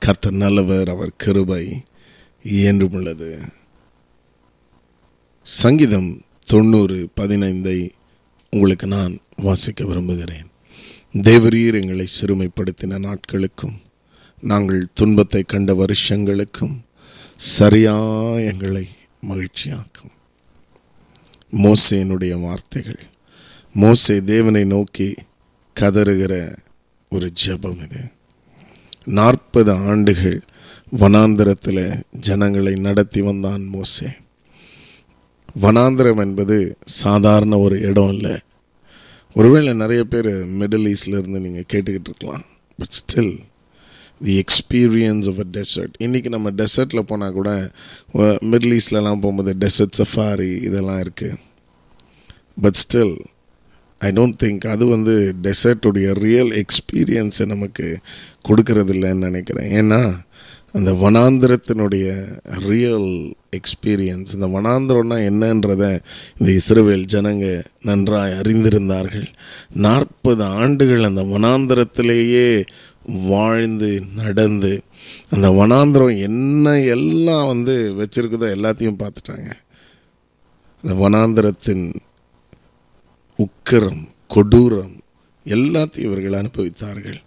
கர்த்தர் நல்லவர் அவர் கிருபை என்றும் உள்ளது சங்கீதம் தொண்ணூறு பதினைந்தை உங்களுக்கு நான் வாசிக்க விரும்புகிறேன் தேவரீர் எங்களை சிறுமைப்படுத்தின நாட்களுக்கும் நாங்கள் துன்பத்தை கண்ட வருஷங்களுக்கும் சரியா எங்களை மகிழ்ச்சியாக்கும் மோசேனுடைய வார்த்தைகள் மோசே தேவனை நோக்கி கதறுகிற ஒரு ஜெபம் இது நாற்பது ஆண்டுகள் வனாந்திரத்தில் ஜனங்களை நடத்தி வந்தான் மோசே வனாந்திரம் என்பது சாதாரண ஒரு இடம் இல்லை ஒருவேளை நிறைய பேர் மிடில் ஈஸ்ட்ல இருந்து நீங்கள் கேட்டுக்கிட்டு இருக்கலாம் but still the experience of a desert இன்றைக்கி நம்ம டெசர்ட்டில் போனால் கூட மிடில் ஈஸ்ட்லலாம் போகும்போது டெசர்ட் சஃபாரி இதெல்லாம் இருக்குது but still I don't think அது வந்து டெசர்ட்டுடைய ரியல் எக்ஸ்பீரியன்ஸை நமக்கு கொடுக்கறதில்லன்னு நினைக்கிறேன் ஏன்னா அந்த வனாந்திரத்தினுடைய ரியல் எக்ஸ்பீரியன்ஸ் இந்த வனாந்திரம்னா என்னன்றத இந்த இஸ்ரவேல் ஜனங்க நன்றாய் அறிந்திருந்தார்கள் நாற்பது ஆண்டுகள் அந்த வனாந்திரத்திலேயே வாழ்ந்து நடந்து அந்த வனாந்திரம் என்ன எல்லாம் வந்து வச்சிருக்குதோ எல்லாத்தையும் பார்த்துட்டாங்க அந்த வனாந்திரத்தின் உக்கிரம் கொடூரம் எல்லாத்தையும் இவர்கள் அனுபவித்தார்கள்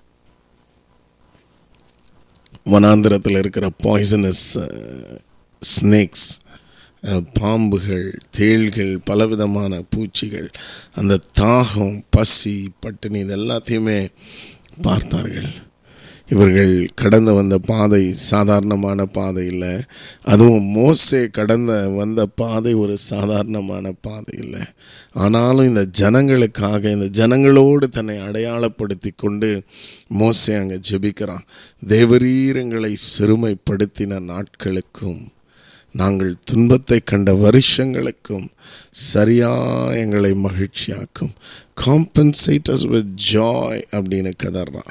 வனாந்திரத்தில் இருக்கிற பாய்சனஸ் ஸ்னேக்ஸ் பாம்புகள் தேள்கள் பலவிதமான பூச்சிகள் அந்த தாகம் பசி பட்டினி இது எல்லாத்தையுமே பார்த்தார்கள் இவர்கள் கடந்து வந்த பாதை சாதாரணமான பாதை இல்லை அதுவும் மோசே கடந்த வந்த பாதை ஒரு சாதாரணமான பாதை இல்லை ஆனாலும் இந்த ஜனங்களுக்காக இந்த ஜனங்களோடு தன்னை அடையாளப்படுத்தி கொண்டு மோசே அங்கே ஜெபிக்கிறான் தேவரீரங்களை சிறுமைப்படுத்தின நாட்களுக்கும் நாங்கள் துன்பத்தை கண்ட வருஷங்களுக்கும் சரியா எங்களை மகிழ்ச்சியாக்கும் காம்பன்சேட்டஸ் வித் ஜாய் அப்படின்னு கதறான்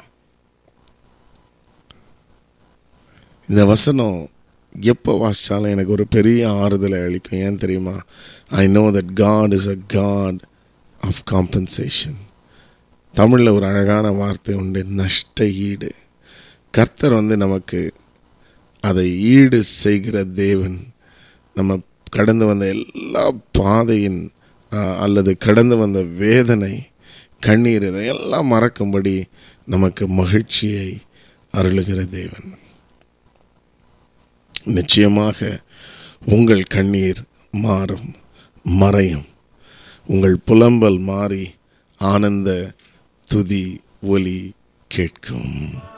இந்த வசனம் எப்போ வாசித்தாலும் எனக்கு ஒரு பெரிய ஆறுதலை அளிக்கும் ஏன் தெரியுமா I know that God is a God of compensation தமிழில் ஒரு அழகான வார்த்தை உண்டு நஷ்ட ஈடு கர்த்தர் வந்து நமக்கு அதை ஈடு செய்கிற தேவன் நம்ம கடந்து வந்த எல்லா பாதையின் அல்லது கடந்து வந்த வேதனை கண்ணீர் இதையெல்லாம் மறக்கும்படி நமக்கு மகிழ்ச்சியை அருளுகிற தேவன் நிச்சயமாக உங்கள் கண்ணீர் மாறும் மறையும் உங்கள் புலம்பல் மாறி ஆனந்த துதி ஒலி கேட்கும்